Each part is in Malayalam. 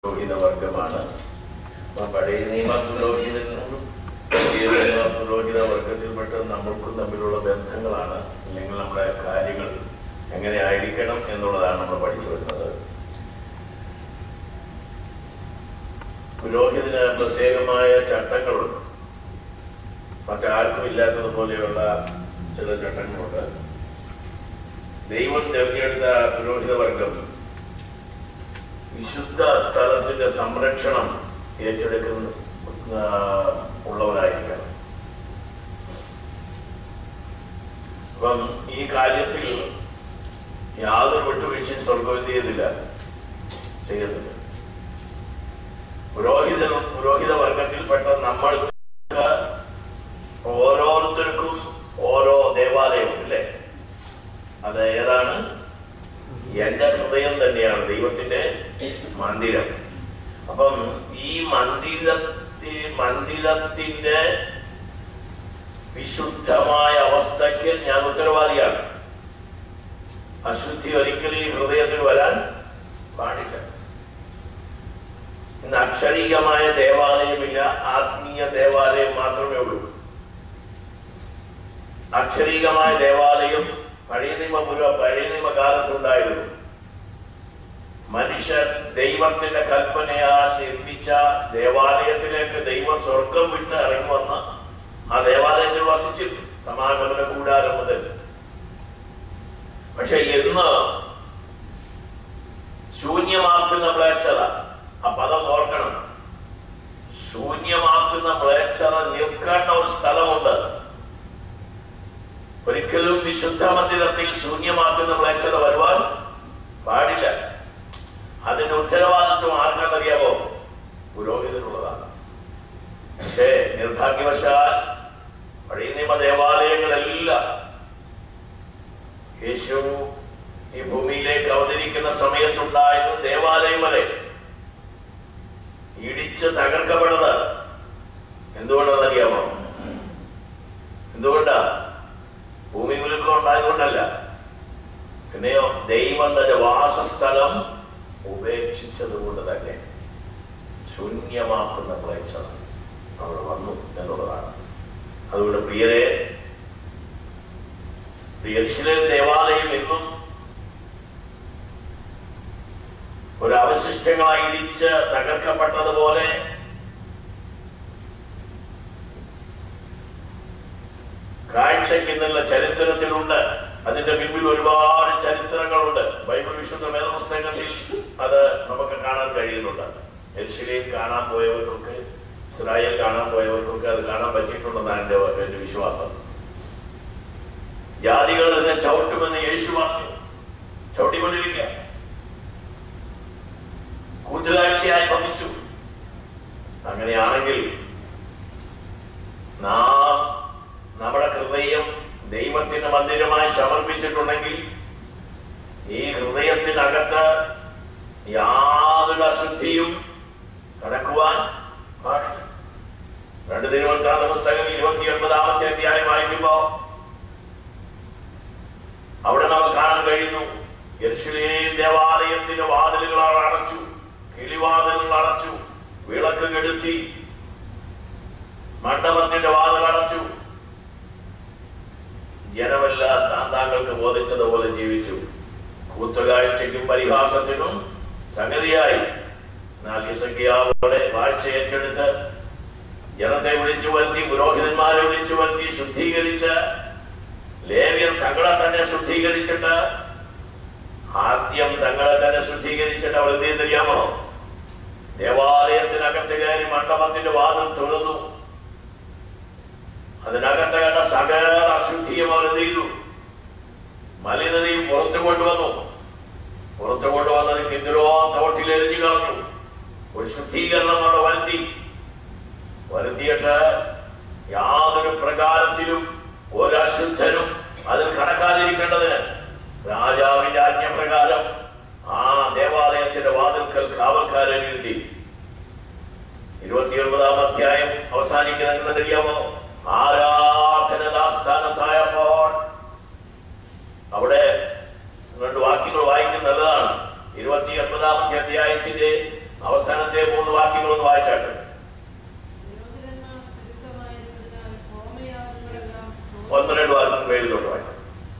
പുരോഹിത വർഗമാണ് അപ്പം പഴയ നിയമ പുരോഹിതനും പുതിയ നിയമ പുരോഹിത വർഗത്തിൽപ്പെട്ട നമ്മൾക്കും തമ്മിലുള്ള ബന്ധങ്ങളാണ് അല്ലെങ്കിൽ നമ്മുടെ കാര്യങ്ങൾ എങ്ങനെ ആയിരിക്കണം എന്നുള്ളതാണ് നമ്മൾ പഠിച്ചു വരുന്നത് പുരോഹിതന് പ്രത്യേകമായ ചട്ടങ്ങളുണ്ട് മറ്റാർക്കും ഇല്ലാത്തതുപോലെയുള്ള ചില ചട്ടങ്ങളുണ്ട് ദൈവം തിരഞ്ഞെടുത്ത പുരോഹിത വർഗം വിശുദ്ധ സ്ഥലത്തിന്റെ സംരക്ഷണം ഏറ്റെടുക്കുന്ന ആ, ഉള്ളവരായിരിക്കണം അപ്പം ഈ കാര്യത്തിൽ യാതൊരു വിട്ടുവീഴ്ചയും സ്വർഗം ചെയ്തില്ല ചെയ്യത്തില്ല പുരോഹിത പുരോഹിത വർഗത്തിൽപ്പെട്ട നമ്മൾക്ക് ഓരോരുത്തർക്കും ഓരോ ദേവാലയമുണ്ട് അല്ലേ അത് ഏതാണ് എന്റെ ഹൃദയം തന്നെയാണ് ദൈവത്തിന്റെ മന്ദിരം അപ്പം ഈ മന്ദിരത്തി മന്ദിരത്തിന്റെ വിശുദ്ധമായ അവസ്ഥയ്ക്ക് ഞാൻ ഉത്തരവാദിയാണ് അശുദ്ധി ഒരിക്കലും ഈ ഹൃദയത്തിൽ വരാൻ പാടില്ല ഇന്ന് അക്ഷരീകമായ ദേവാലയമില്ല ആത്മീയ ദേവാലയം മാത്രമേ ഉള്ളൂ അക്ഷരീകമായ ദേവാലയം പഴയ നിയമ പുര പഴയ നിയമകാലത്തുണ്ടായിരുന്നു മനുഷ്യൻ ദൈവത്തിന്റെ കൽപ്പനയാൽ നിർമ്മിച്ച ദേവാലയത്തിലേക്ക് ദൈവം സ്വർഗം വിട്ട് ഇറങ്ങി വന്ന് ആ ദേവാലയത്തിൽ വസിച്ചിരുന്നു സമാഗമന കൂടാരം മുതൽ പക്ഷെ ഇന്ന് ശൂന്യമാക്കുന്ന മ്ലേച്ഛത ആ പദം ഓർക്കണം ശൂന്യമാക്കുന്ന മ്ലേച്ഛത നിൽക്കേണ്ട ഒരു സ്ഥലമുണ്ട് ഒരിക്കലും വിശുദ്ധ മന്ദിരത്തിൽ ശൂന്യമാക്കുന്ന മ്ലേച്ഛത വരുവാൻ പാടില്ല അതിന്റെ ഉത്തരവാദിത്വം ആർക്കാന്നറിയാമോ പുരോഹിതനുള്ളതാണ് പക്ഷേ നിർഭാഗ്യവശാൽ പഴയ നിയമ ദേവാലയങ്ങളെല്ലാം യേശു ഈ ഭൂമിയിലേക്ക് അവതരിക്കുന്ന സമയത്തുണ്ടായിരുന്ന ദേവാലയം വരെ ഇടിച്ച് തകർക്കപ്പെടുന്നത് എന്തുകൊണ്ടാണെന്നറിയാമോ എന്തുകൊണ്ടാ ഭൂമി കുലുക്കം ഉണ്ടായതുകൊണ്ടല്ല പിന്നെയോ ദൈവം തന്റെ വാസസ്ഥലം ഉപേക്ഷിച്ചത് കൊണ്ട് തന്നെ ശൂന്യമാക്കുന്ന മ്ലേച്ഛത അവിടെ വന്നു എന്നുള്ളതാണ് അതുകൊണ്ട് പ്രിയരെ യെരുശലേം ദേവാലയം എന്നും ഒരു അവശിഷ്ടങ്ങളായി ഇടിച്ച് തകർക്കപ്പെട്ടതുപോലെ കാഴ്ചയ്ക്ക് എന്നുള്ള ചരിത്രത്തിലുണ്ട് അതിന്റെ പിന്നിൽ ഒരുപാട് ചരിത്രങ്ങളുണ്ട് ബൈബിൾ വിശുദ്ധ വേദപുസ്തകത്തിൽ അത് നമുക്ക് കാണാൻ കഴിയുന്നുണ്ട് എരിശിലേം കാണാൻ പോയവർക്കൊക്കെ ഇസ്രായേൽ കാണാൻ പോയവർക്കൊക്കെ അത് കാണാൻ പറ്റിയിട്ടുണ്ടെന്നാണ് എൻ്റെ എൻ്റെ വിശ്വാസം ജാതികൾ തന്നെ ചവിട്ടുമെന്ന് യേശു പറഞ്ഞു ചവിട്ടിക്കൊണ്ടിരിക്കുക കൂട്ടുകാഴ്ചയായി ഭവിച്ചു അങ്ങനെയാണെങ്കിൽ നാം നമ്മുടെ ഹൃദയം ദൈവത്തിന് മന്ദിരമായി സമർപ്പിച്ചിട്ടുണ്ടെങ്കിൽ ഈ ഹൃദയത്തിനകത്ത് യാതൊരു അശുദ്ധിയും കടക്കുവാൻ പാടില്ല രണ്ട് തിരുവനന്തപുരത്താത്ത പുസ്തകം ഇരുപത്തി ഒൻപതാമത്തെ അധ്യായം വായിക്കുമ്പോ അവിടെ നമുക്ക് കാണാൻ കഴിയുന്നു യെരുശലേം ദേവാലയത്തിന്റെ വാതിലുകൾ അടച്ചു കിളിവാതിലുകൾ അടച്ചു വിളക്ക് കെടുത്തി മണ്ഡപത്തിന്റെ വാതിൽ അടച്ചു ജനമെല്ലാം താൻ താങ്കൾക്ക് ബോധിച്ചതുപോലെ ജീവിച്ചു കൂത്തുകാഴ്ചയ്ക്കും പരിഹാസത്തിനും സംഗതിയായി എന്നാൽ ഇസക്കിയാവോടെ വാഴ്ച ഏറ്റെടുത്ത് ജനത്തെ വിളിച്ചു വരുത്തി പുരോഹിതന്മാരെ വിളിച്ചു വരുത്തി ശുദ്ധീകരിച്ച് ലേവ്യർ തങ്ങളെ തന്നെ ശുദ്ധീകരിച്ചിട്ട് ആദ്യം തങ്ങളെ തന്നെ ശുദ്ധീകരിച്ചിട്ട് അവർ എന്ത് ചെയ്യുന്നറിയാമോ ദേവാലയത്തിനകത്ത് കയറി മണ്ഡപത്തിന്റെ വാതിൽ തുറന്നു അതിനകത്ത് കണ്ട സകല അശുദ്ധിയും അവർ എന്ത് ചെയ്തു മലിനതയും പുറത്തു കൊണ്ടുവന്നു പുറത്തു കൊണ്ടുവന്നത് കിന്തിരോ തോട്ടിൽ എറിഞ്ഞു കളഞ്ഞു ഒരു ശുദ്ധീകരണം അവിടെ വരുത്തി വരുത്തിയിട്ട് യാതൊരു പ്രകാരത്തിലും ഒരു അശുദ്ധനും അതിൽ കടക്കാതിരിക്കേണ്ടതിന് രാജാവിന്റെ ആജ്ഞപ്രകാരം ആ ദേവാലയത്തിന്റെ വാതിൽക്കൽ കാവൽക്കാരെ നിർത്തി ഇരുപത്തിയൊൻപതാം അധ്യായം അവസാനിക്കുന്ന അറിയാമോ ആരാധനാസ്ഥാനത്തായപ്പോൾ അവിടെ രണ്ട് വാക്യങ്ങൾ വായിക്കുന്നത് നല്ലതാണ് ഇരുപത്തി ഒൻപതാമത്തെ അധ്യായത്തിന്റെ അവസാനത്തെ മൂന്ന് വാക്യങ്ങളൊന്ന് വായിച്ചാട്ടെ വിരോധനന്മാർ ചുരുക്കമായിരുന്നതിനാൽ ഹോമയാഗങ്ങളെല്ലാം ഒന്ന് രണ്ട് വാക്യം മേളിലോട്ട് വായിച്ചു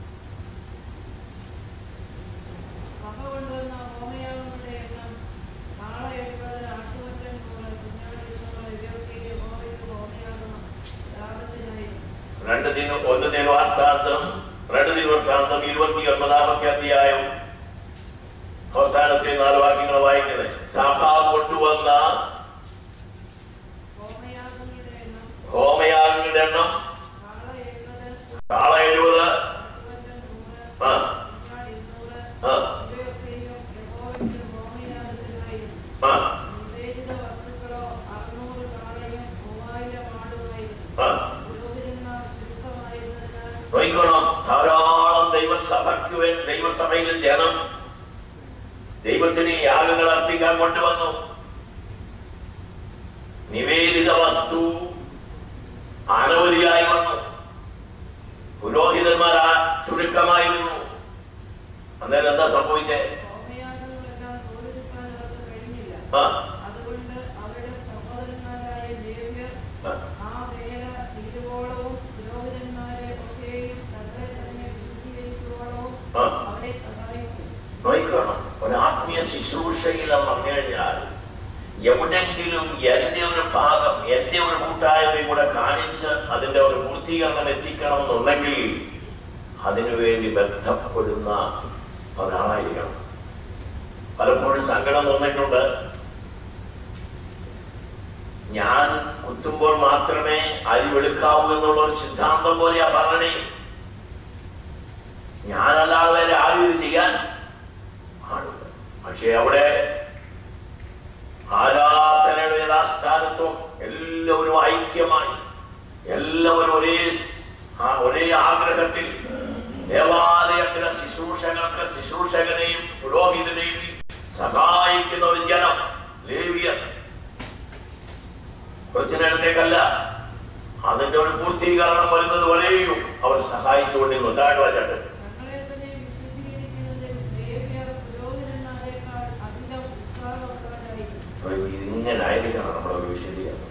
സഭ കൊണ്ടുവന്ന ഹോമയാഗങ്ങളുടെ എണ്ണം കാള എഴുപത് ആട്ടുകൊറ്റൻ നൂറ് കുഞ്ഞാടി നൂറ് ഇവയൊക്കെ യഹോവയ്ക്ക് ഹോമയാഗം യാഗത്തിനായിരുന്നു രണ്ട് ദിന ഒന്ന് ദിനവൃത്താന്തം രണ്ട് ദിനവൃത്താന്തം ഇരുപത്തി ഒൻപതാമത്തെ അധ്യായം അവസാനത്തെ നാല് വാക്യങ്ങൾ വായിക്കുന്നത് സഭ കൊണ്ടുവന്ന ഹോമയാഗങ്ങളുടെ എണ്ണം ഹോമയാഗങ്ങളുടെ എണ്ണം കാള എഴുപത് കാള എഴുപത് ആട്ടുകൊറ്റൻ നൂറ് ആ കുഞ്ഞാടി നൂറ് ആ ഇവയൊക്കെയും യഹോവയ്ക്ക് ഹോമയാഗത്തിനായിരുന്നു ആ നിവേദിത വസ്തുക്കളോ അറുന്നൂറ് കാളയും മൂവായിരം ആടുമായിരുന്നു ആ പുരോഹിതന്മാർ ചുരുക്കമായിരുന്നതിനാൽ നോക്കണം ധാരാളം ദൈവസഭയ്ക്ക് വേ- ദൈവസഭയിലെ ജനം ദൈവത്തിന് യാഗങ്ങൾ അർപ്പിക്കാൻ കൊണ്ടുവന്നു നിവേദിത വസ്തു അനവധിയായി വന്നു പുരോഹിതന്മാർ ആ ചുരുക്കമായിരുന്നു അന്നേരം എന്താ സംഭവിച്ചേ ഹോമയാഗങ്ങളെല്ലാം തോലെടുക്കാൻ അവർക്ക് കഴിഞ്ഞില്ല ആ അതുകൊണ്ട് അവരുടെ സഹോദരന്മാരായ ലേവ്യർ ആ, ആ വേല ഇരുവോളവും പുരോഹിതന്മാരെ ഒക്കെയും തങ്ങളെ തന്നെ വിശുദ്ധീകരിക്കുവോളവും ആ. അവരെ സഹായിച്ചു നോക്കണം ഒരാത്മീയ ശുശ്രൂഷയിൽ എന്ന് പറഞ്ഞു കഴിഞ്ഞാൽ എവിടെങ്കിലും എൻ്റെ ഒരു ഭാഗം എൻ്റെ ഒരു കൂട്ടായ്മയും കൂടെ കാണിച്ച് അതിൻ്റെ ഒരു പൂർത്തീകരണം എത്തിക്കണം എന്നുണ്ടെങ്കിൽ അതിനുവേണ്ടി ബന്ധപ്പെടുന്ന ഒരാളായിരിക്കണം പലപ്പോഴും സങ്കടം തോന്നിയിട്ടുണ്ട് ഞാൻ കുത്തുമ്പോൾ മാത്രമേ അരി വെളുക്കാവൂ എന്നുള്ള ഒരു സിദ്ധാന്തം പോലെയാ പറഞ്ഞേ ഞാനല്ലാതെ വേറെ ആരും ഇത് ചെയ്യാൻ പാടില്ല പക്ഷെ അവിടെ ആരാധനയുടെ യഥാസ്ഥാനത്വം എല്ലാവരും ഐക്യമായി എല്ലാവരും ഒരേ സ്- ആ ഒരേ ആഗ്രഹത്തിൽ ദേവാലയത്തിലെ ശുശ്രൂഷകർക്ക് ശുശ്രൂഷകനെയും പുരോഹിതനെയും സഹായിക്കുന്ന ഒരു ജനം ലേവിയർ കുറച്ചു നേരത്തേക്കല്ല അതിന്റെ ഒരു പൂർത്തീകരണം വരുന്നത് വരെയും അവർ സഹായിച്ചുകൊണ്ടിരുന്നു താഴെ വാചാട്ട് തങ്ങളെ തന്നെ വിശുദ്ധീകരിക്കുന്നതിൽ ലേവ്യർ പുരോഹിതന്മാരെക്കാൾ അധിക ഉത്സാഹമുള്ളവരായിരുന്നു ഇങ്ങനെ ആയിരിക്കണം നമ്മുടെ ഒരു വിശദീകരണം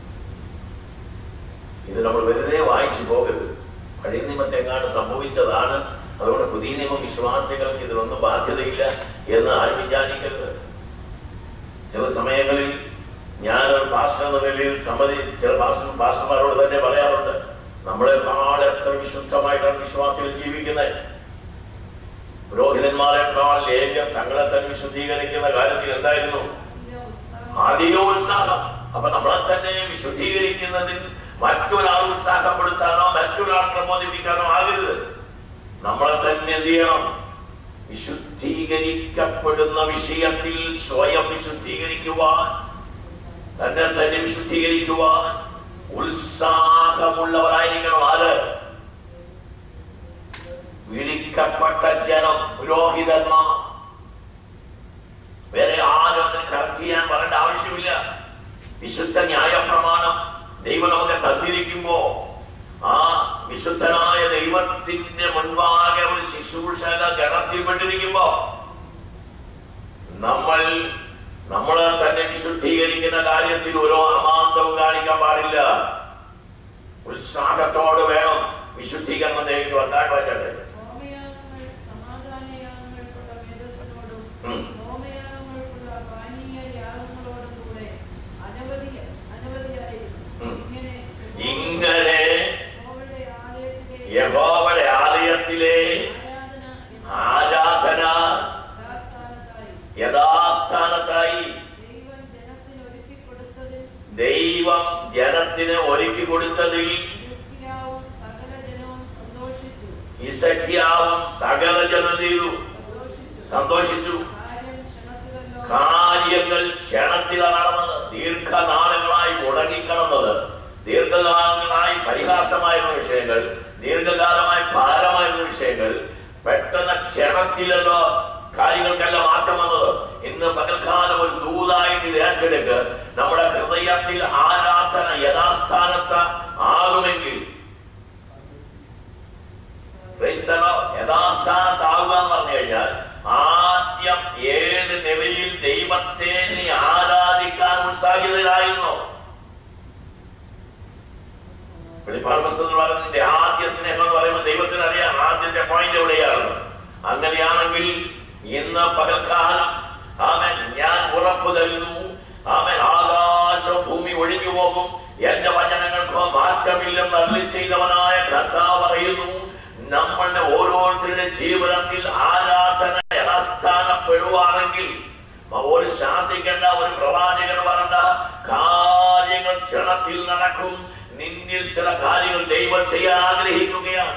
ഇത് നമ്മൾ വെറുതെ വായിച്ചു പോകരുത് പഴയ നിയമത്തെ എങ്ങാണ്ട് സംഭവിച്ചതാണ് അതുകൊണ്ട് പുതിയ നിയമ വിശ്വാസികൾക്ക് ഇതിലൊന്നും ബാധ്യതയില്ല എന്ന് ആരും വിചാരിക്കരുത് ചില സമയങ്ങളിൽ ഞാൻ ഒരു ഭാഷ എന്ന നിലയിൽ സമ്മതി ചില ഭാഷ ഭാഷമാരോട് തന്നെ പറയാറുണ്ട് നമ്മളെക്കാൾ എത്ര വിശുദ്ധമായിട്ടാണ് വിശ്വാസികൾ ജീവിക്കുന്നത് പുരോഹിതന്മാരെക്കാൾ ലേവ്യർ തങ്ങളെ തന്നെ വിശുദ്ധീകരിക്കുന്ന കാര്യത്തിൽ എന്തായിരുന്നു അധിക അധിക ഉത്സാഹം ഉത്സാഹം അപ്പൊ നമ്മളെ തന്നെ വിശുദ്ധീകരിക്കുന്നതിൽ മറ്റൊരാൾ ഉത്സാഹപ്പെടുത്താനോ മറ്റൊരാൾ പ്രബോധിപ്പിക്കാനോ ആകരുത് നമ്മളെ തന്നെ എന്ത് ചെയ്യണം വിശുദ്ധീകരിക്കപ്പെടുന്ന വിഷയത്തിൽ സ്വയം വിശുദ്ധീകരിക്കുവാൻ തന്നെ തന്നെ വിശുദ്ധീകരിക്കുവാൻ ഉത്സാഹമുള്ളവരായിരിക്കണം ആര് വിളിക്കപ്പെട്ട ജനം പുരോഹിതന്മാർ വേറെ ആരും അതിന് കറക്റ്റ് ചെയ്യാൻ പറയേണ്ട ആവശ്യമില്ല വിശുദ്ധ ന്യായ പ്രമാണം ദൈവം നമുക്ക് തന്നിരിക്കുമ്പോ ആ വിശുദ്ധനായ ദൈവത്തിന്റെ മുൻപാകെ ഒരു ശുശ്രൂഷക ഗണത്തിൽപ്പെട്ടിരിക്കുമ്പോ നമ്മൾ നമ്മളെ തന്നെ വിശുദ്ധീകരിക്കുന്ന കാര്യത്തിൽ ഓരോ അമാന്തവും കാണിക്കാൻ പാടില്ല ഉത്സാഹത്തോട് വേണം വിശുദ്ധീകരണം ദേവിക്ക് വന്നാട്ട് വായിച്ചേ ഹോമയാഗങ്ങൾ സമാധാനയാഗങ്ങൾക്കുള്ള മേധസ്സിനോടും ഉം. ഹോമയാഗങ്ങൾക്കുള്ള പാനീയ യാഗങ്ങളോടും കൂടെ അനവധി അനവധിയായിരുന്നു ഉം. ഇങ്ങനെ ഇങ്ങനെ യഹോവയുടെ ആലയത്തിലെ യഹോവയുടെ ആലയത്തിലെ ആരാധന ആരാധന യഥാസ്ഥാനത്തായി യഥാസ്ഥാനത്തായി ദൈവം ജനത്തിന് ഒരുക്കി കൊടുത്തതിൽ ദൈവം ജനത്തിന് ഒരുക്കി കൊടുത്തതിൽ ഹിസ്കിയാവും സകല ജനവും സന്തോഷിച്ചു ഇസഖ്യാവും സകല ജനതയും സന്തോഷിച്ചു സന്തോഷിച്ചു കാര്യം ക്ഷണത്തിലല്ലോ കാര്യങ്ങൾ ക്ഷണത്തിലാണ് നടന്നത് ദീർഘനാളുകളായി മുടങ്ങിക്കിടന്നത് ദീർഘകാലങ്ങളായി പരിഹാസമായിരുന്ന വിഷയങ്ങൾ ദീർഘകാലമായി ഭാരമായിരുന്ന വിഷയങ്ങൾ പെട്ടെന്ന് ക്ഷണത്തിലല്ലോ കാര്യങ്ങൾക്കെല്ലാം മാറ്റം വന്നത് ഇന്ന് പകൽക്കാലം ഒരു ദൂതായിട്ട് ഇത് ഏറ്റെടുക്ക് നമ്മുടെ ഹൃദയത്തിൽ ആരാധന യഥാസ്ഥാനത്ത് ആകുമെങ്കിൽ ക്രൈസ്തവ യഥാസ്ഥാനത്താവുക എന്ന് പറഞ്ഞു കഴിഞ്ഞാൽ ആദ്യം ഏത് നിലയിൽ ദൈവത്തെ നീ ആരാധിക്കാൻ ഉത്സാഹിതരായിരുന്നു വെളിപ്പാട് പുസ്തകത്തിൽ പറയുന്നതിന്റെ ആദ്യ സ്നേഹം എന്ന് പറയുമ്പോൾ ദൈവത്തിന് അറിയാം ആദ്യത്തെ പോയിന്റ് എവിടെയാണ് അങ്ങനെയാണെങ്കിൽ ഇന്ന് പകൽക്കാലം ആമൻ ഞാൻ ഉറപ്പു തരുന്നു ആമൻ ആകാശം ഭൂമി ഒഴിഞ്ഞു പോകും എന്റെ വചനങ്ങൾക്കോ മാറ്റമില്ലെന്ന് അരുളി ചെയ്തവനായ കർത്താവ് പറയുന്നു നമ്മളുടെ ഓരോരുത്തരുടെ ജീവിതത്തിൽ ആരാധന യഥാസ്ഥാനപ്പെടുവാണെങ്കിൽ ഒരു ശാസിക്കേണ്ട ഒരു പ്രവാചകൻ പറയണ്ട കാര്യങ്ങൾ ക്ഷണത്തിൽ നടക്കും നിന്നിൽ ചില കാര്യങ്ങൾ ദൈവം ചെയ്യാൻ ആഗ്രഹിക്കുകയാണ്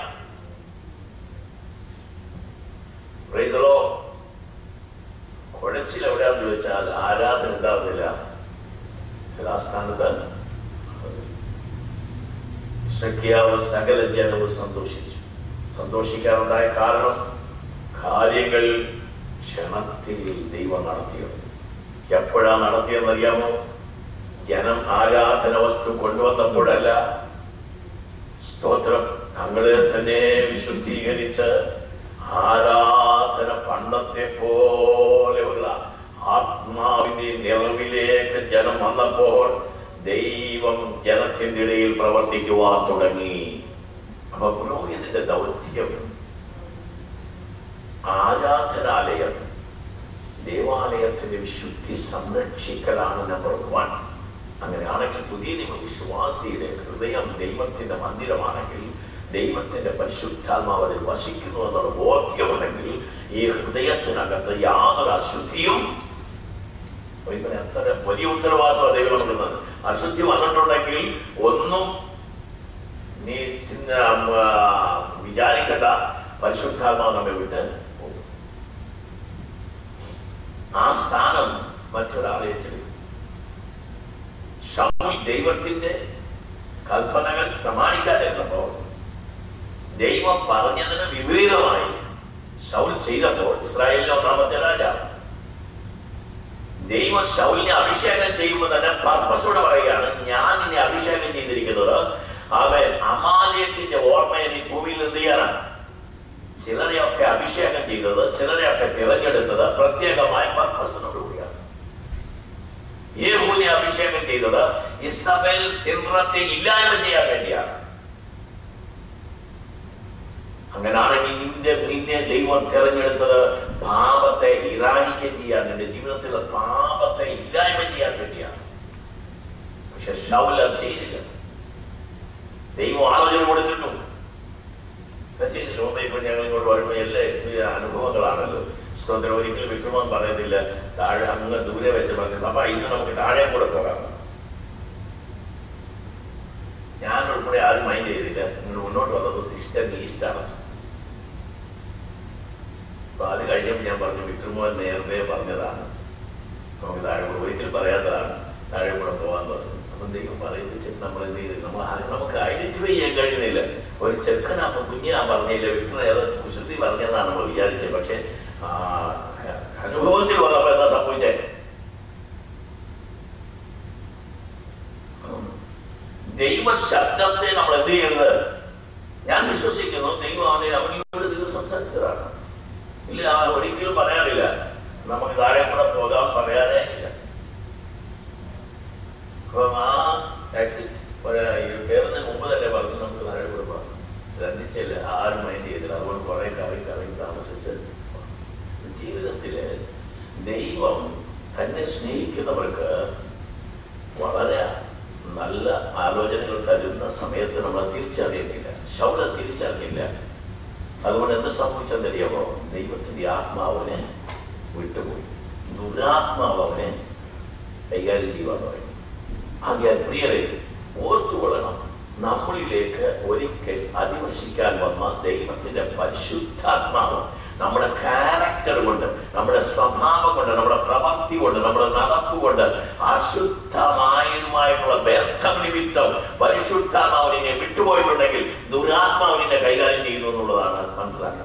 Praise the Lord. കുഴച്ചിൽ എവിടെയാന്ന് ചോദിച്ചാൽ ആരാധന എന്താവുന്നില്ല യഥാസ്ഥാനത്ത് ഇസക്കിയാവ് സകല ജനവും സന്തോഷിച്ചു സന്തോഷിക്കാനുണ്ടായ കാരണം കാര്യങ്ങൾ ക്ഷണത്തിൽ ദൈവം നടത്തിയത് എപ്പോഴാ നടത്തിയെന്നറിയാമോ ജനം ആരാധന വസ്തു കൊണ്ടുവന്നപ്പോഴല്ല സ്തോത്രം തങ്ങളെ തന്നെ വിശുദ്ധീകരിച്ച് ആരാധന പണ്ടത്തെ പോലെയുള്ള ആത്മാവിന്റെ നിറവിലേക്ക് ജനം വന്നപ്പോൾ ദൈവം ജനത്തിന്റെ ഇടയിൽ പ്രവർത്തിക്കുവാൻ തുടങ്ങി അപ്പൊ പുരോഹിതന്റെ ദൗത്യം ആരാധനാലയം ദേവാലയത്തിന്റെ വിശുദ്ധി സംരക്ഷിക്കലാണ് നമ്പർ വൺ അങ്ങനെയാണെങ്കിൽ പുതിയ നിയമ വിശ്വാസിയുടെ ഹൃദയം ദൈവത്തിന്റെ മന്ദിരമാണെങ്കിൽ ദൈവത്തിന്റെ പരിശുദ്ധാത്മാവ് അതിൽ വസിക്കുന്നു എന്നുള്ള ബോധ്യമുണ്ടെങ്കിൽ ഈ ഹൃദയത്തിനകത്ത് യാതൊരു അശുദ്ധിയും അപ്പൊ ഇവന് എത്ര വലിയ ഉത്തരവാദിത്വം ദൈവം കൊടുക്കുന്നത് അശുദ്ധി വന്നിട്ടുണ്ടെങ്കിൽ ഒന്നും നീ ചിന്ത ആ, വിചാരിക്കണ്ട പരിശുദ്ധാത്മാവ് നമ്മെ വിട്ട് പോകും ആ സ്ഥാനം മറ്റൊരാളെ ഏറ്റെടുക്കും ശൗൽ ദൈവത്തിന്റെ കൽപ്പനകൾ പ്രമാണിക്കാതിരുന്നപ്പോൾ ദൈവം പറഞ്ഞതിന് വിപരീതമായി ശൗൽ ചെയ്തപ്പോൾ ഇസ്രായേലിലെ ഒന്നാമത്തെ രാജാവ് ദൈവം ശൗലിനെ അഭിഷേകം ചെയ്യുമ്പോൾ തന്നെ പർപ്പസോടെ പറയുകയാണ് ഞാൻ നിന്നെ അഭിഷേകം ചെയ്തിരിക്കുന്നത് അവൻ അമാലിയത്തിന്റെ ഓർമ്മയെ നീ ഭൂമിയിൽ എന്ത് ചെയ്യാനാണ് ചിലരെയൊക്കെ അഭിഷേകം ചെയ്തത് ചിലരെയൊക്കെ തിരഞ്ഞെടുത്തത് പ്രത്യേകമായ പർപ്പസിനോടുകൂടിയാണ് യേഹൂനെ അഭിഷേകം ചെയ്തത് ഇസബൽ സിൻറത്തെ ഇല്ലായ്മ ചെയ്യാൻ വേണ്ടിയാണ് അങ്ങനാണെങ്കിൽ നിന്റെ നിന്നെ ദൈവം തിരഞ്ഞെടുത്തത് പാപത്തെ ഇറാനിക്കേറ്റ് ചെയ്യാൻ നിന്റെ ജീവിതത്തിലെ പാപത്തെ ഇല്ലായ്മ ചെയ്യാൻ വേണ്ടിയാണ് പക്ഷെ ഷൗൽ അത് ചെയ്തില്ല ദൈവം ആലോചന കൊടുത്തിട്ടും ചെയ്തില്ല മുമ്പ് ഇപ്പൊ ഞങ്ങൾ ഇങ്ങോട്ട് വരുമ്പോൾ എല്ലാ എക്സ്പീരിയൻ അനുഭവങ്ങളാണല്ലോ സ്തോത്രം ഒരിക്കലും വിക്രമം പറയത്തില്ല താഴെ അങ്ങ് ദൂരെ വെച്ച് പറഞ്ഞു അപ്പൊ ഇന്ന് നമുക്ക് താഴെ കൂടെ പോകാം ഞാൻ ഉൾപ്പെടെ ആരും മൈൻഡ് ചെയ്തില്ല നിങ്ങൾ മുന്നോട്ട് വന്നപ്പോൾ സിസ്റ്റർ ഈസ്റ്റ് അടച്ചു അപ്പൊ അത് കഴിഞ്ഞപ്പോൾ ഞാൻ പറഞ്ഞു വിക്രമോഹൻ നേരത്തെ പറഞ്ഞതാണ് നമുക്ക് താഴെ കൂടെ ഒരിക്കലും പറയാത്തതാണ് താഴെ കൂടെ പോകാൻ പറഞ്ഞു അപ്പൊ ദൈവം പറയിപ്പിച്ചിട്ട് നമ്മൾ എന്ത് ചെയ്തില്ല നമ്മൾ ആരും നമുക്ക് ഐഡന്റിഫൈ ചെയ്യാൻ കഴിയുന്നില്ല ഒരു ചെറുക്കനാ കുഞ്ഞാ പറഞ്ഞില്ല വിക്ടർ ഏതോ കുശൃതി പറഞ്ഞതെന്നാണ് നമ്മൾ വിചാരിച്ചത് പക്ഷെ ആ, അനുഭവത്തിൽ വന്നപ്പോ എന്താ സംഭവിച്ചേ ദൈവ ശബ്ദത്തെ നമ്മൾ എന്ത് ചെയ്യരുത് ഞാൻ വിശ്വസിക്കുന്നു ദൈവം അവനെ അവനിലൂടെ ദൈവം സംസാരിച്ചതാണ് ഇല്ല അവൻ ഒരിക്കലും പറയാറില്ല നമുക്ക് താഴെ കൂടെ പോകാൻ പറയാനേ ഇല്ല അപ്പം ആ എക്സിറ്റ് കയറുന്നതിന് മുമ്പ് തന്നെ പറഞ്ഞു നമുക്ക് താഴെ കൂടെ പോകാം ശ്രദ്ധിച്ചില്ല ആരും മൈൻഡ് ചെയ്തില്ല അതുകൊണ്ട് കുറെ കറങ്ങി കറങ്ങി താമസിച്ച് ജീവിതത്തില് ദൈവം തന്നെ സ്നേഹിക്കുന്നവർക്ക് വളരെ നല്ല ആലോചനകൾ തരുന്ന സമയത്ത് നമ്മൾ തിരിച്ചറിയുന്നില്ല ശൗല തിരിച്ചറിഞ്ഞില്ല അതുകൊണ്ട് എന്ത് സംഭവിച്ചെന്നറിയാമോ ദൈവത്തിന്റെ ആത്മാവിനെ വിട്ടുപോയി ദുരാത്മാവ് അവനെ കൈകാര്യം ചെയ്യുവാൻ തുടങ്ങി ആകിയാൽ പ്രിയരെ ഓർത്തുകൊള്ളണം നമ്മളിലേക്ക് ഒരിക്കൽ അധിവസിക്കാൻ വന്ന ദൈവത്തിന്റെ പരിശുദ്ധാത്മാവ് നമ്മുടെ ക്യാരക്ടർ കൊണ്ട് നമ്മുടെ സ്വഭാവം കൊണ്ട് നമ്മുടെ പ്രവൃത്തി കൊണ്ട് നമ്മുടെ നടപ്പ് കൊണ്ട് അശുദ്ധമായതുമായിട്ടുള്ള ബന്ധം നിമിത്തം പരിശുദ്ധാത്മാവിനെ വിട്ടുപോയിട്ടുണ്ടെങ്കിൽ ദുരാത്മാവിനെ കൈകാര്യം ചെയ്യുന്നു എന്നുള്ളതാണ് മനസ്സിലാക്കുന്നത്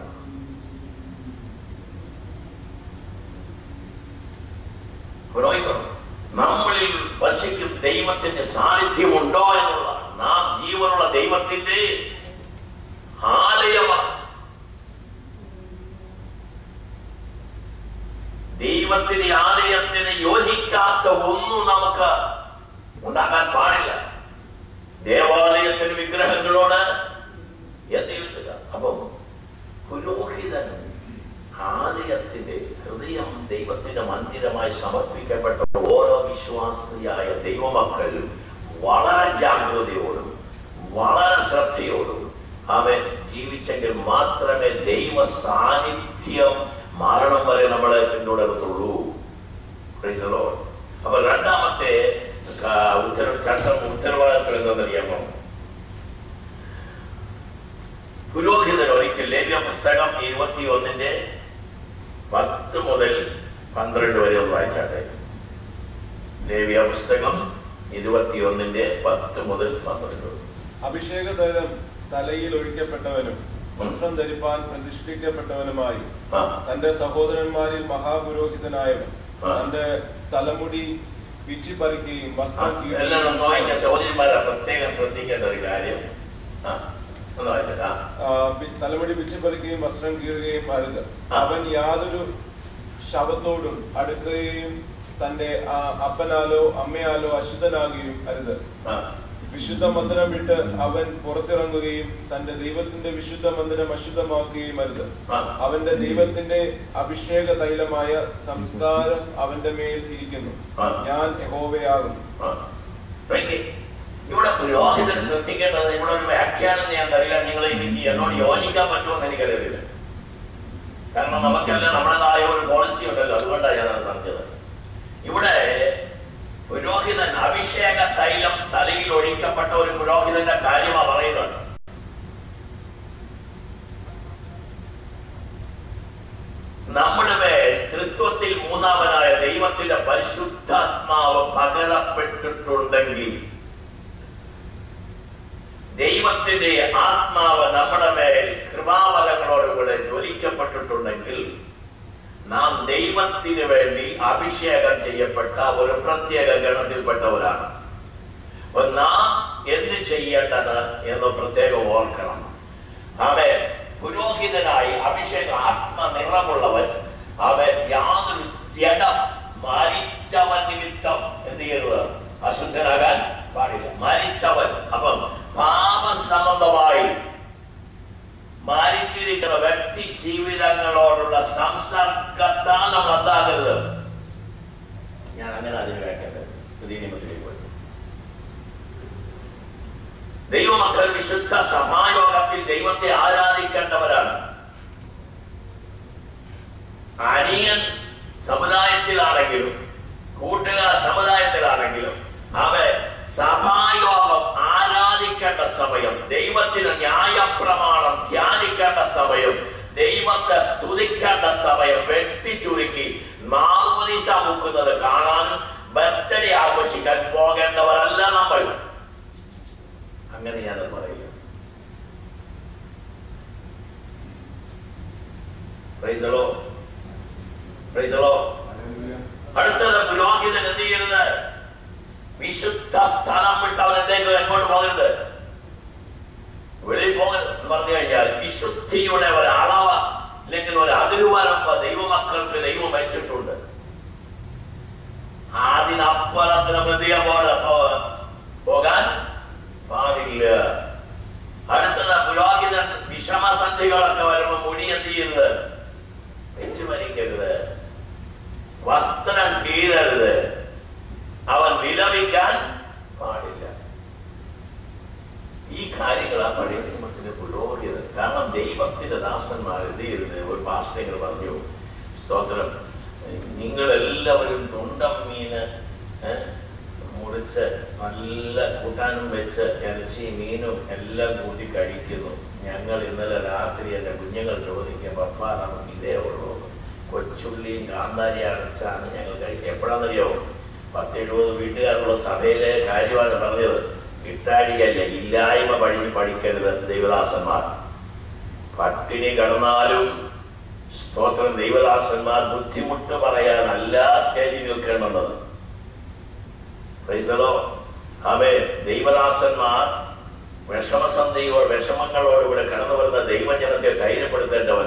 പുരോഹിതം നമ്മളിൽ വസിക്കും ദൈവത്തിന്റെ സാന്നിധ്യമുണ്ടോ എന്നുള്ള നാം ജീവനുള്ള ദൈവത്തിന്റെ ആലയമാണ് ദൈവത്തിന്റെ ആലയത്തിന് യോജിക്കാത്ത ഒന്നും നമുക്ക് ഉണ്ടാകാൻ പാടില്ല ദേവാലയത്തിന് വിഗ്രഹങ്ങളോട് എന്ത് ചെയ്തില്ല അപ്പം പുരോഹിതൻ ആലയത്തിന്റെ ഹൃദയം ദൈവത്തിന്റെ മന്ദിരമായി സമർപ്പിക്കപ്പെട്ട ഓരോ വിശ്വാസിയായ ദൈവമക്കൾ വളരെ ജാഗ്രതയോടും വളരെ ശ്രദ്ധയോടും അവൻ ജീവിച്ചെങ്കിൽ മാത്രമേ ദൈവ സാന്നിധ്യം മരണം വരെ നമ്മളെ പിന്തുടരത്തുള്ളൂ Praise the Lord. അപ്പൊ രണ്ടാമത്തെ ക- ഉത്തര ചട്ടം ഉത്തരവാദിത്വം എന്താണെന്നറിയാമോ പുരോഹിതൻ ഒരിക്കൽ ലേവ്യ പുസ്തകം ഇരുപത്തി ഒന്നിന്റെ പത്ത് മുതൽ പന്ത്രണ്ട് വരെ ഒന്ന് വായിച്ചാട്ടെ ലേവ്യ പുസ്തകം ഇരുപത്തി ഒന്നിന്റെ പത്ത് മുതൽ പന്ത്രണ്ട് അഭിഷേക തൈലം തലയിൽ ഒഴിക്കപ്പെട്ടവനും വസ്ത്രം ധരിപ്പാൻ പ്രതിഷ്ഠിക്കപ്പെട്ടവനുമായി ആ തന്റെ സഹോദരന്മാരിൽ മഹാപുരോഹിതനായവൻ ആ. തന്റെ തലമുടി പിച്ചിപ്പറിക്കുകയും ആ, വസ്ത്രം എല്ലാം ഒന്ന് കീറുകയും വായിക്കാൻ സഹോദരിമാരെ പ്രത്യേകം ശ്രദ്ധിക്കേണ്ട ഒരു കാര്യം ആ ഒന്ന് വായിച്ചേക്കാം ആ. ആ, പി- തലമുടി പിച്ചിപ്പറിക്കുകയും വസ്ത്രം കീറുകയും അരുത് ആ. അവൻ യാതൊരു ശവത്തോടും അടുക്കുകയും തന്റെ ആ, അപ്പനാലോ അമ്മയാലോ അശുദ്ധനാകുകയും അരുത് ആ വിശുദ്ധ മന്ദിരം വിട്ട് അവൻ പുറത്തിറങ്ങുകയും തന്റെ ദൈവത്തിന്റെ വിശുദ്ധ മന്ദിരം അശുദ്ധമാക്കുകയും അരുത് ആ. അവന്റെ ദൈവത്തിന്റെ അഭിഷേക തൈലമായ സംസ്കാരം അവന്റെ മേൽ ഇരിക്കുന്നു ആ. ഞാൻ യഹോവയാകുന്നു ആ. നോക്കിക്കേ. ഇവിടെ പുരോഹിതൻ ശ്രദ്ധിക്കേണ്ടത് ഇവിടെ ഒരു വ്യാഖ്യാനം ഞാൻ തരില്ല നിങ്ങൾ എനിക്ക് എന്നോട് യോജിക്കാൻ പറ്റുമെന്ന് എനിക്കറിയത്തില്ല കാരണം നമുക്കെല്ലാം നമ്മുടേതായ ഒരു പോളിസി ഉണ്ടല്ലോ അതുകൊണ്ടാണ് ഞാൻ അത് പറഞ്ഞത് ഇവിടെ പുരോഹിതൻ അഭിഷേക തൈലം തലയിൽ ഒഴിക്കപ്പെട്ട ഒരു പുരോഹിതന്റെ കാര്യമാണ് പറയുന്നത് നമ്മുടെ മേൽ തൃത്വത്തിൽ മൂന്നാമനായ ദൈവത്തിന്റെ പരിശുദ്ധാത്മാവ് പകരപ്പെട്ടിട്ടുണ്ടെങ്കിൽ ദൈവത്തിന്റെ ആത്മാവ് നമ്മുടെ മേൽ കൃപാവലങ്ങളോടുകൂടെ ജ്വലിക്കപ്പെട്ടിട്ടുണ്ടെങ്കിൽ നാം ദൈവത്തിന് വേണ്ടി അഭിഷേകം ചെയ്യപ്പെട്ട ഒരു പ്രത്യേക ഗണത്തിൽപ്പെട്ടവരാണ് അപ്പൊ നാം എന്ത് ചെയ്യേണ്ടത് എന്ന് പ്രത്യേകം ഓർക്കണം അവൻ പുരോഹിതനായി അഭിഷേക ആത്മനിറമുള്ളവൻ അവൻ യാതൊരു ജഡം മരിച്ചവൻ നിമിത്തം എന്ത് ചെയ്യരുത് അശുദ്ധനാകാൻ പാടില്ല മരിച്ചവൻ അപ്പം പാപസംബന്ധമായി മരിച്ചിരിക്കുന്ന വ്യക്തി ജീവിതങ്ങളോടുള്ള സംസർഗത്താൽ നമ്മൾ എന്താകരുത് ഞാൻ അങ്ങനെ അതിന് വ്യാഖ്യാനം പുതിയ നിയമത്തിലേക്ക് പോയി ദൈവമക്കൾ വിശുദ്ധ സഭായോഗത്തിൽ ദൈവത്തെ ആരാധിക്കേണ്ടവരാണ് അനിയൻ സമുദായത്തിലാണെങ്കിലും കൂട്ടുകാർ സമുദായത്തിലാണെങ്കിലും അവൻ സഭായോഗം ആരാധിക്കേണ്ട സമയം ദൈവത്തിന് ന്യായപ്രമാണം ധ്യാനിക്കേണ്ട സമയം ദൈവത്തെ സ്തുതിക്കേണ്ട സമയം വെട്ടിച്ചുരുക്കി മാമോദിശ മുക്കുന്നത് കാണാനും ബർത്ത്ഡേ ആഘോഷിക്കാൻ പോകേണ്ടവരല്ല നമ്മൾ അങ്ങനെ ഞാനത് പറയില്ല Praise the Lord. Praise the Lord. അടുത്തത് പുരോഹിതൻ എന്ത് ചെയ്യരുത് വിശുദ്ധ സ്ഥലം വിട്ട് അവൻ എന്തേക്ക് എങ്ങോട്ട് പോകരുത് വെളിയിൽ പോകരുത് എന്ന് പറഞ്ഞു കഴിഞ്ഞാൽ വിശുദ്ധിയുടെ ഒരു അളവ് അല്ലെങ്കിൽ ഒരു അതിരുവരമ്പ് ദൈവമക്കൾക്ക് ദൈവം വെച്ചിട്ടുണ്ട് അതിനപ്പുറത്തിനും എന്ത് ചെയ്യാൻ പാടില്ല പോ- പോകാൻ പാടില്ല അടുത്തത് പുരോഹിതൻ വിഷമസന്ധികളൊക്കെ വരുമ്പോ മുടി എന്ത് ചെയ്യരുത് വെച്ച് മരിക്കരുത് വസ്ത്രം കീഴരുത് അവൻ വിലപിക്കാൻ പാടില്ല ഈ കാര്യങ്ങളാണ് പഴയ നിയമത്തിന്റെ പുരോഹിതൻ കാരണം ദൈവത്തിന്റെ ദാസന്മാർ എന്ത് ചെയ്യരുത് ഒരു ഭാഷകൾ പറഞ്ഞു സ്തോത്രം നിങ്ങൾ എല്ലാവരും തുണ്ടം മീന് ഏ, മുറിച്ച് നല്ല കൂട്ടാനും വെച്ച് ഇറച്ചി മീനും എല്ലാം കൂട്ടി കഴിക്കുന്നു ഞങ്ങൾ ഇന്നലെ രാത്രി എൻ്റെ കുഞ്ഞുങ്ങൾ ചോദിക്കുക പപ്പ നമുക്ക് ഇതേ ഉള്ളൂ കൊച്ചുള്ളിയും കാന്താരി അടച്ചാണ് ഞങ്ങൾ കഴിക്കുക എപ്പോഴാണെന്നറിയോ പത്ത് എഴുപത് വീട്ടുകാരുള്ള സഭയിലെ കാര്യമാണ് പറഞ്ഞത് കിട്ടാഴിയല്ല ഇല്ലായ്മ പഴിഞ്ഞ് പഠിക്കരുത് ദൈവദാസന്മാർ പട്ടിണി കടന്നാലും സ്തോത്രം ദൈവദാസന്മാർ ബുദ്ധിമുട്ട് പറയാനല്ല സ്റ്റേജിൽ നിൽക്കേണ്ടുന്നത് Praise the Lord. ആമേൻ ദൈവദാസന്മാർ വിഷമസന്ധിയോ വിഷമങ്ങളോടുകൂടെ കടന്നു വരുന്ന ദൈവജനത്തെ ധൈര്യപ്പെടുത്തേണ്ടവനാ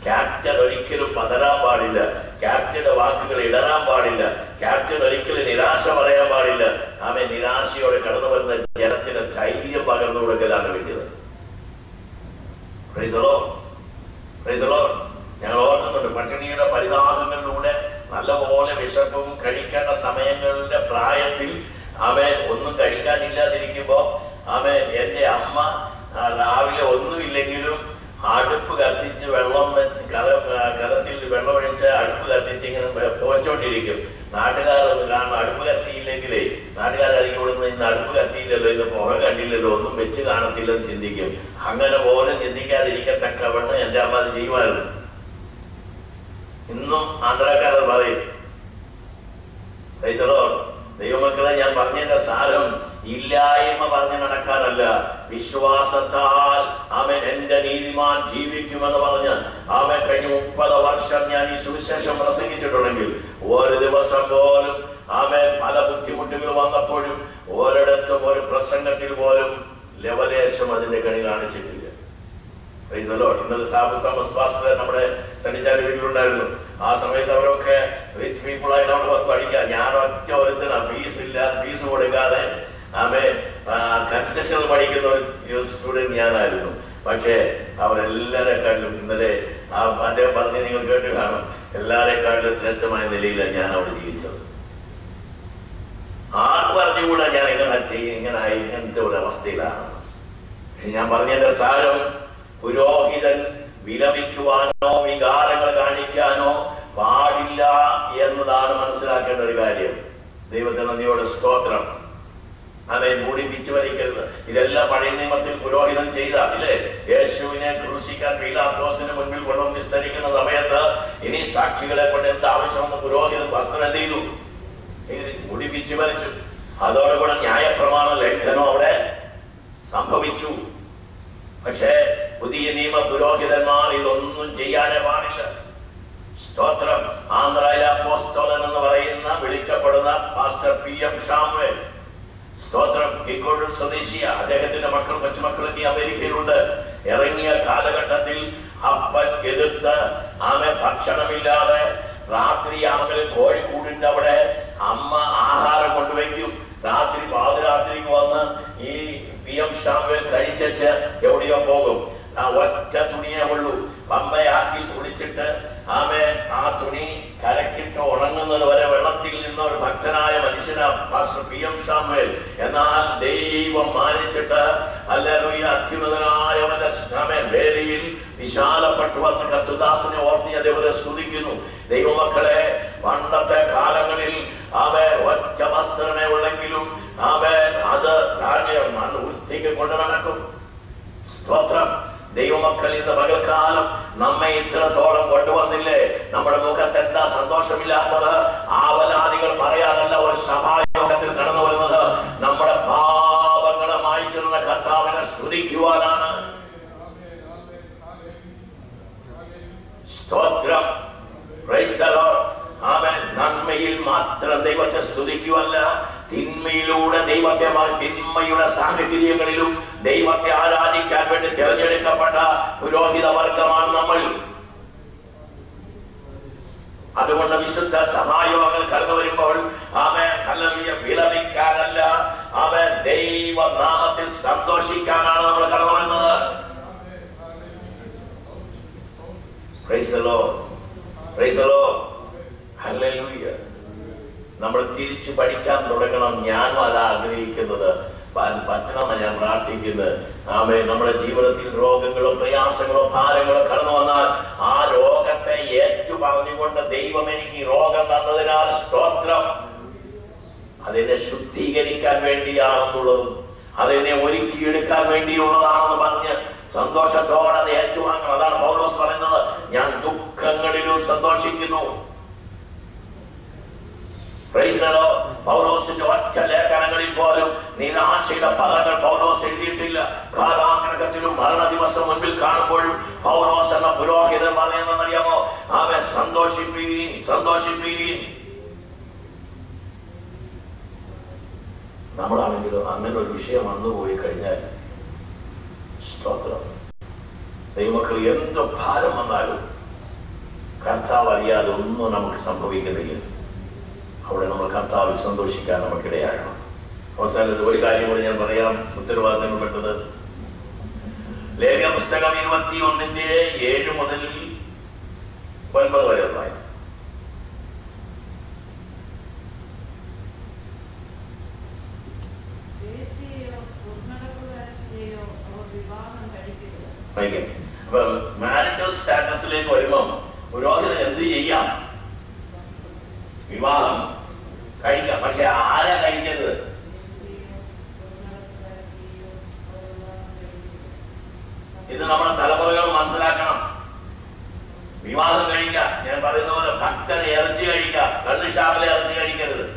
ക്യാപ്റ്റൻ ഒരിക്കലും പതരാൻ പാടില്ല ക്യാപ്റ്റന്റെ വാക്കുകൾ ഇടരാൻ പാടില്ല ക്യാപ്റ്റൻ ഒരിക്കലും നിരാശ പറയാൻ പാടില്ല ആമേ നിരാശയോടെ കടന്നു വരുന്ന ജനത്തിന് ധൈര്യം പകർന്നു കൊടുക്കലാണ് വേണ്ടത് Praise the Lord. Praise the Lord. ഞങ്ങൾ ഓർക്കുന്നുണ്ട് പട്ടിണിയുടെ പരിതാപങ്ങളിലൂടെ നല്ലപോലെ വിശപ്പും കഴിക്കേണ്ട സമയങ്ങളുടെ പ്രായത്തിൽ ആമേ ഒന്നും കഴിക്കാനില്ലാതിരിക്കുമ്പോ ആമേ എൻ്റെ അമ്മ ആ, രാവിലെ ഒന്നുമില്ലെങ്കിലും അടുപ്പ് കത്തിച്ച് വെള്ളം വെ- കല ആ, കലത്തിൽ വെള്ളമൊഴിച്ച് അടുപ്പ് കത്തിച്ച് ഇങ്ങനെ വെ- പുകച്ചോണ്ടിരിക്കും നാട്ടുകാരൊന്ന് കാണും അടുപ്പ് കത്തിയില്ലെങ്കിലേ നാട്ടുകാരായിരിക്കും ഇവിടുന്ന് ഇന്ന് അടുപ്പ് കത്തിയില്ലല്ലോ ഇന്ന് പുക കണ്ടില്ലല്ലോ ഒന്നും വെച്ച് കാണത്തില്ലെന്ന് ചിന്തിക്കും അങ്ങനെ പോലും ചിന്തിക്കാതിരിക്കത്തക്കവണ്ണം എൻ്റെ അമ്മ അത് ചെയ്യുമായിരുന്നു ഇന്നും ആന്ധ്രാക്കാരത് പറയും Praise the Lord. ദൈവമക്കളെ ഞാൻ പറഞ്ഞതിന്റെ സാരം ഇല്ലായ്മ പറഞ്ഞു നടക്കാനല്ല വിശ്വാസത്താൽ അവൻ എന്റെ നീതിമാൻ ജീവിക്കുമെന്ന് പറഞ്ഞ് അവൻ കഴിഞ്ഞ മുപ്പത് വർഷം ഞാൻ ഈ സുവിശേഷം പ്രസംഗിച്ചിട്ടുണ്ടെങ്കിൽ ഒരു ദിവസം പോലും ആമേൻ പല ബുദ്ധിമുട്ടുകൾ വന്നപ്പോഴും ഒരിടത്തും ഒരു പ്രസംഗത്തിൽ പോലും ലവലേശം അതിന്റെ കണി കാണിച്ചിട്ടില്ല Praise the Lord. ഇന്നലെ സാബു തോമസ് പാസ്റ്റർ നമ്മുടെ സണ്ണിച്ചാരി വീട്ടിലുണ്ടായിരുന്നു ആ സമയത്ത് അവരൊക്കെ റിച്ച് പീപ്പിൾ ആയിട്ട് അവിടെ വന്ന് പഠിക്കാം ഞാൻ ഒറ്റ ഒരുത്തന ഫീസ് ഇല്ലാതെ ഫീസ് കൊടുക്കാതെ ആമേ കൺസെഷൻ പഠിക്കുന്ന ഒരു സ്റ്റുഡന്റ് ഞാനായിരുന്നു പക്ഷേ അവരെല്ലാരെക്കാട്ടിലും ഇന്നലെ ആ അദ്ദേഹം പറഞ്ഞ് നിങ്ങൾ കേട്ട് കാണും എല്ലാരെക്കാട്ടിലും ശ്രേഷ്ഠമായ നിലയിലാണ് ഞാൻ അവിടെ ജീവിച്ചത് ആർക്കും അറിഞ്ഞുകൂടാ ഞാൻ എങ്ങനെ ചെയ്യും ഇങ്ങനെ ആയി ഇങ്ങനത്തെ ഒരു അവസ്ഥയിലാണ് പക്ഷെ ഞാൻ പറഞ്ഞതിന്റെ സാരം പുരോഹിതൻ വിലപിക്കുവാനോ വികാരങ്ങൾ കാണിക്കാനോ പാടില്ല എന്നതാണ് മനസ്സിലാക്കേണ്ട ഒരു കാര്യം ദൈവത്തിന് നന്ദിയോടെ സ്തോത്രം അവൻ മൂടി പിച്ചു വലിക്കരുത് ഇതെല്ലാം പഴയ നിയമത്തിൽ പുരോഹിതൻ ചെയ്ത ഇല്ലേ യേശുവിനെ ക്രൂശിക്കാൻ പീലാത്തോസിന് മുൻപിൽ കൊണ്ടുവന്ന് വിസ്തരിക്കുന്ന സമയത്ത് ഇനി സാക്ഷികളെ കൊണ്ട് എന്ത് ആവശ്യമെന്ന് പുരോഹിതൻ വസ്ത്രം എന്ത് ചെയ്തു ഈ മുടി പിച്ചു വലിച്ചു അതോടുകൂടെ ന്യായപ്രമാണ ലംഘനം അവിടെ സംഭവിച്ചു പക്ഷേ പുതിയ നിയമ പുരോഹിതന്മാർ ഇതൊന്നും ചെയ്യാനേ പാടില്ല സ്തോത്രം ആന്ധ്രയിലെ അപ്പോസ്തോലൻ എന്ന് പറയുന്ന വിളിക്കപ്പെടുന്ന പാസ്റ്റർ പി എം ഷാമുവേൽ സ്തോത്രം കിക്കോഴൂർ സ്വദേശിയ അദ്ദേഹത്തിന്റെ മക്കൾ കൊച്ചുമക്കളൊക്കെ ഈ അമേരിക്കയിലുണ്ട് ഇറങ്ങിയ കാലഘട്ടത്തിൽ അപ്പൻ എതിർത്ത് ആമെ ഭക്ഷണമില്ലാതെ രാത്രി ആണെങ്കിൽ കോഴിക്കൂടിന്റെ അവിടെ അമ്മ ആഹാരം കൊണ്ടുവയ്ക്കും രാത്രി പാതിരാത്രിക്ക് വന്ന് ഈ പി എം ഷാമുവേൽ കഴിച്ചേച്ച് എവിടെയോ പോകും ആ ഒറ്റ തുണിയേ ഉള്ളൂ പമ്പയാറ്റിൽ കുളിച്ചിട്ട് ആമേ ആ തുണി കരക്കിട്ട് ഉണങ്ങുന്നത് വരെ വെള്ളത്തിൽ നിന്ന ഒരു ഭക്തനായ മനുഷ്യനാ പാസ്റ്റർ പി എം ഷാമുവേൽ എന്നാൽ ദൈവം മാനിച്ചിട്ട് അല്ലറുയ അത്യുന്നതനായവന്റെ ആമേൻ വേലയിൽ വിശാലപ്പെട്ടു വന്ന് കർത്തുദാസനെ ഓർത്ത് ഞാൻ ദൈവത്തെ സ്തുതിക്കുന്നു ദൈവമക്കളെ പണ്ടത്തെ കാലങ്ങളിൽ അവൻ ഒറ്റ വസ്ത്രമേ ഉള്ളെങ്കിലും അവൻ അത് രാജ്യം അന്ന് വൃത്തിക്ക് കൊണ്ടു നടക്കും സ്തോത്രം ദൈവമക്കൾ ഇന്ന് പകൽക്കാലം നമ്മെ ഇത്രത്തോളം കൊണ്ടുവന്നില്ലേ നമ്മുടെ മുഖത്ത് എന്താ സന്തോഷമില്ലാത്തത് ആവലാദികൾ പറയാനല്ല ഒരു സഭായോഗത്തിൽ കടന്നു വരുന്നത് നമ്മുടെ പാപങ്ങളെ മായിച്ചിരുന്ന കർത്താവിനെ സ്തുതിക്കുവാനാണ് സ്തോത്രം Praise the Lord. ആമേൻ. നന്മയിൽ മാത്രം ദൈവത്തെ സ്തുതിക്കുവല്ല തിന്മയിലൂടെ ദൈവത്തെ മാ- തിന്മയുടെ സാഹചര്യങ്ങളിലും ദൈവത്തെ ആരാധിക്കാൻ വേണ്ടി തിരഞ്ഞെടുക്കപ്പെട്ട പുരോഹിത വർഗമാണ് നമ്മൾ അതുകൊണ്ട് വിശുദ്ധ സഹായോഗങ്ങൾ കടന്നു വരുമ്പോൾ ആമേ ഹല്ലേലൂയ വിലപിക്കാനല്ല ആമേ ദൈവനാമത്തിൽ സന്തോഷിക്കാനാണ് നമ്മൾ കടന്നു വരുന്നത് Praise the Lord. Praise the Lord. Hallelujah. നമ്മൾ തിരിച്ചു പഠിക്കാൻ തുടങ്ങണം ഞാനും അത് ആഗ്രഹിക്കുന്നത് അത് പറ്റണമെന്ന് ഞാൻ പ്രാർത്ഥിക്കുന്നത് ആമേ നമ്മുടെ ജീവിതത്തിൽ രോഗങ്ങളോ പ്രയാസങ്ങളോ ഭാരങ്ങളോ കടന്നു വന്നാൽ ആ രോഗത്തെ ഏറ്റു പറഞ്ഞുകൊണ്ട് ദൈവം എനിക്ക് ഈ രോഗം തന്നതിനാൽ സ്തോത്രം അതിനെ ശുദ്ധീകരിക്കാൻ വേണ്ടിയാണെന്നുള്ളതും അതെന്നെ ഒരുക്കിയെടുക്കാൻ വേണ്ടിയുള്ളതാണെന്ന് പറഞ്ഞ് സന്തോഷത്തോടെ അത് ഏറ്റുവാങ്ങണം അതാണ് പൗലോസ് പറയുന്നത് ഞാൻ ദുഃഖങ്ങളിലും സന്തോഷിക്കുന്നു Praise the Lord. പൗലോസിന്റെ ഒറ്റ ലേഖനങ്ങളിൽ പോലും നിരാശയുടെ ഫലങ്ങൾ പൗലോസ് എഴുതിയിട്ടില്ല കാലാഗ്രഹത്തിലും മരണ ദിവസം മുൻപിൽ കാണുമ്പോഴും പൗലോസ് എന്ന പുരോഹിതൻ പറയുന്നതെന്നറിയാമോ അവൻ സന്തോഷിപ്പീൻ സന്തോഷിപ്പീൻ നമ്മളാണെങ്കിലും അങ്ങനെ ഒരു വിഷയം വന്നു പോയി കഴിഞ്ഞാൽ സ്തോത്രം ദൈവമക്കൾ എന്ത് ഭാരം വന്നാലും കർത്താവ് അറിയാതെ ഒന്നും നമുക്ക് സംഭവിക്കുന്നില്ല അവിടെ നമ്മൾ കർത്താവിൽ സന്തോഷിക്കാൻ നമുക്കിടയാകണം അവസാനത്തിൽ ഒരു കാര്യം കൂടി ഞാൻ പറയാം ഉത്തരവാദിത്തപ്പെട്ടത് ലേഖന പുസ്തകം ഇരുപത്തി ഒന്നിന്റെ ഏഴ് മുതൽ ഒൻപത് വരെ ഒന്ന് വായിച്ചു ദേശീയോ ദുർനടപ്പുകാരനെയോ അവർ വിവാഹം കഴിക്കരുത് വായിക്കാം അപ്പൊ മാരിറ്റൽ സ്റ്റാറ്റസിലേക്ക് വരുമ്പം പുരോഹിതൻ എന്ത് ചെയ്യാം വിവാഹം കഴിക്കാം പക്ഷെ ആരാ കഴിക്കരുത് ദേശീയോ ദുർനടപ്പുകാരനെയോ അവർ വിവാഹം കഴിക്കരുത് ഇത് നമ്മുടെ തലമുറകൾ മനസ്സിലാക്കണം വിവാഹം കഴിക്കാം ഞാൻ പറയുന്ന പോലെ ഭക്തന് ഇറച്ചി കഴിക്കാം കള്ളുഷാപ്പിലെ ഇറച്ചി കഴിക്കരുത്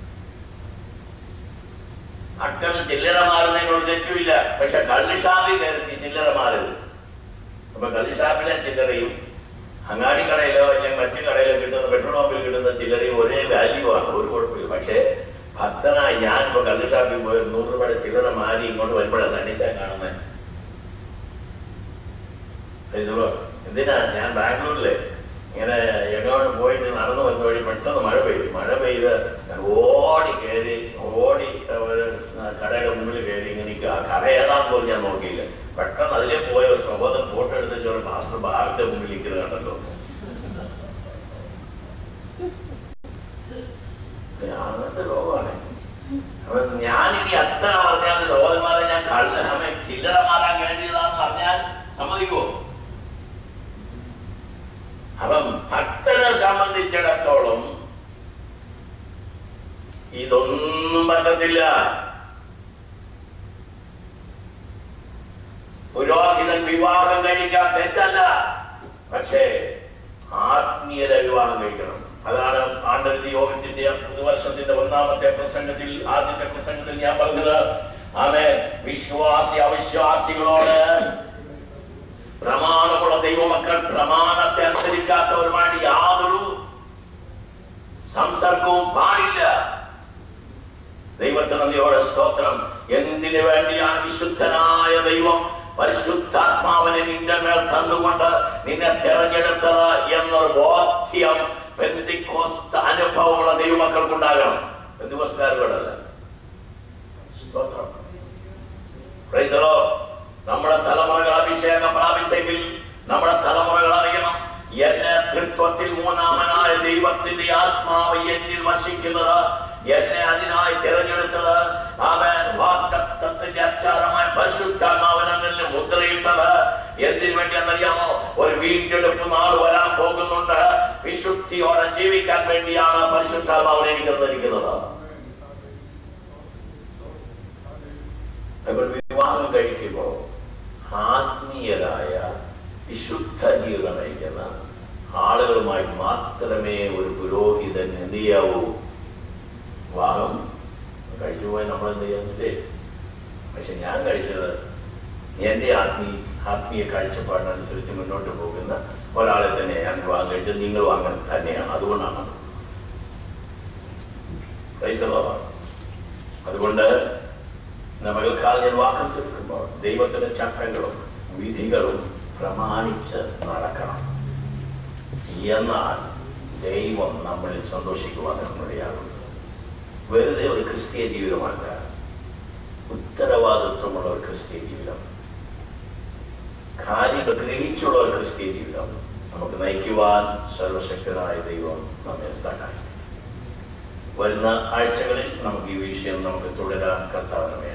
ഭക്തന് ചില്ലറ മാറുന്നതിനോട് തെറ്റുമില്ല പക്ഷെ കള്ളുഷാപ്പിൽ കയറി ചില്ലറ മാറരുത് അപ്പൊ കള്ളുഷാപ്പിലെ ചില്ലറയും അങ്ങാടി കടയിലോ അല്ലെങ്കിൽ മറ്റു കടയിലോ കിട്ടുന്ന പെട്രോൾ പമ്പിൽ കിട്ടുന്ന ചില്ലറയും ഒരേ വാല്യൂ ആണ് ഒരു കുഴപ്പമില്ല പക്ഷേ ഭക്തനായി ഞാൻ ഇപ്പൊ കള്ളുഷാപ്പിൽ പോയി ഒരു നൂറ് രൂപയുടെ ചില്ലറ മാറി ഇങ്ങോട്ട് വരുമ്പോഴാണ് സണ്ണിച്ചാൻ കാണുന്നത് ഫൈസലോ, എന്തിനാ ഞാൻ ബാംഗ്ലൂരിലെ ഇങ്ങനെ എങ്ങോട്ട് പോയിട്ട് നടന്നു വന്ന വഴി പെട്ടെന്ന് മഴ പെയ്തു മഴ പെയ്ത് ഞാൻ ഓടി കയറി ഓടി ഒരു കടയുടെ മുമ്പിൽ കയറി ഇങ്ങനെ നിൽക്കുക ആ കട ഏതാന്ന് പോലും ഞാൻ നോക്കിയില്ല പെട്ടെന്ന് അതിലേ പോയ ഒരു സഹോദരൻ ഫോട്ടോ എടുത്തിട്ട് ഒരു മാസ്റ്റർ ബാറിന്റെ മുമ്പിൽ നിൽക്കുന്നത് കണ്ടല്ലോ അങ്ങനത്തെ ലോകമാണ് അപ്പൊ ഞാൻ ഇനി അത്ര പറഞ്ഞാൽ സഹോദരന്മാരെ ഞാൻ കള്ള് അമ്മ ചില്ലറ മാറാൻ കയറിയതാന്ന് പറഞ്ഞാൽ സമ്മതിക്കുമോ അപ്പം ഭക്തനെ സംബന്ധിച്ചിടത്തോളം ഇതൊന്നും പറ്റത്തില്ല പുരോഹിതൻ വിവാഹം കഴിക്കാൻ തെറ്റല്ല പക്ഷേ ആത്മീയര വിവാഹം കഴിക്കണം അതാണ് ആണ്ടരുതി യോഗത്തിന്റെ പുതുവർഷത്തിന്റെ ഒന്നാമത്തെ പ്രസംഗത്തിൽ ആദ്യത്തെ പ്രസംഗത്തിൽ ഞാൻ പറഞ്ഞത് ആമേ വിശ്വാസി അവിശ്വാസികളോട് പ്രമാണമുള്ള ദൈവമക്കൾ പ്രമാണത്തെ അനുസരിക്കാത്തവരുമായിട്ട് യാതൊരു സംസർഗവും പാടില്ല ദൈവത്തിന് നന്ദിയോടെ സ്തോത്രം എന്തിനു വേണ്ടിയാണ് വിശുദ്ധനായ ദൈവം പരിശുദ്ധാത്മാവിനെ നിന്റെ മേൽ തന്നുകൊണ്ട് നിന്നെ തെരഞ്ഞെടുത്തത് എന്നൊരു ബോധ്യം പെന്തിക്കോസ്ത അനുഭവമുള്ള ദൈവമക്കൾക്കുണ്ടാകണം പെന്തിക്കോസ്തുകാരോടല്ല സ്തോത്രം Praise the Lord. നമ്മുടെ തലമുറകൾ അഭിഷേകം പ്രാപിച്ചെങ്കിൽ നമ്മുടെ തലമുറകൾ അറിയണം എന്നെ തൃത്വത്തിൽ മൂന്നാമനായ ദൈവത്തിന്റെ ആത്മാവ് എന്നിൽ വസിക്കുന്നത് എന്നെ അതിനായി തിരഞ്ഞെടുത്തത് അവൻ വാക്തത്വത്തിന്റെ അച്ചാരമായ പരിശുദ്ധാത്മാവൻ അങ്ങനെ മുദ്രയിട്ടത് എന്തിനു വേണ്ടിയാണെന്നറിയാമോ ഒരു വീണ്ടെടുപ്പ് നാൾ വരാൻ പോകുന്നുണ്ട് വിശുദ്ധിയോടെ ജീവിക്കാൻ വേണ്ടിയാണ് പരിശുദ്ധാത്മാവൻ എനിക്ക് തന്നിരിക്കുന്നത് അപ്പോൾ വിവാഹം കഴിക്കുമ്പോൾ ആത്മീയരായ വിശുദ്ധ ജീവിതം നയിക്കുന്ന ആളുകളുമായി മാത്രമേ ഒരു പുരോഹിതൻ എന്ത് ചെയ്യാവൂ വിവാഹം കഴിച്ചു പോയി നമ്മൾ എന്ത് ചെയ്യുന്നില്ലേ പക്ഷെ ഞാൻ കഴിച്ചത് എൻ്റെ ആത്മീയ ആത്മീയ കാഴ്ചപ്പാടിനനുസരിച്ച് മുന്നോട്ട് പോകുന്ന ഒരാളെ തന്നെ ഞാൻ വിവാഹം കഴിച്ചത് നിങ്ങളും അങ്ങനെ തന്നെയാണ് അതുകൊണ്ടാണ് Praise the Lord. അതുകൊണ്ട് നമ്മൾക്കാൽ ഞാൻ വാക്കം ചുരുക്കുമ്പോൾ ദൈവത്തിന്റെ ചട്ടങ്ങളും വിധികളും പ്രമാണിച്ച് നടക്കണം എന്നാൽ ദൈവം നമ്മളിൽ സന്തോഷിക്കുവാൻ ഇടയാകും വെറുതെ ഒരു ക്രിസ്തീയ ജീവിതമല്ല ഉത്തരവാദിത്വമുള്ള ഒരു ക്രിസ്തീയ ജീവിതം കാര്യങ്ങൾ ഗ്രഹിച്ചുള്ള ഒരു ക്രിസ്തീയ ജീവിതം നമുക്ക് നയിക്കുവാൻ സർവശക്തനായ ദൈവം നമ്മെ സഹായിക്കും വരുന്ന ആഴ്ചകളിൽ നമുക്ക് ഈ വിഷയം നമുക്ക് തുടരാൻ കർത്താവ് നമ്മെ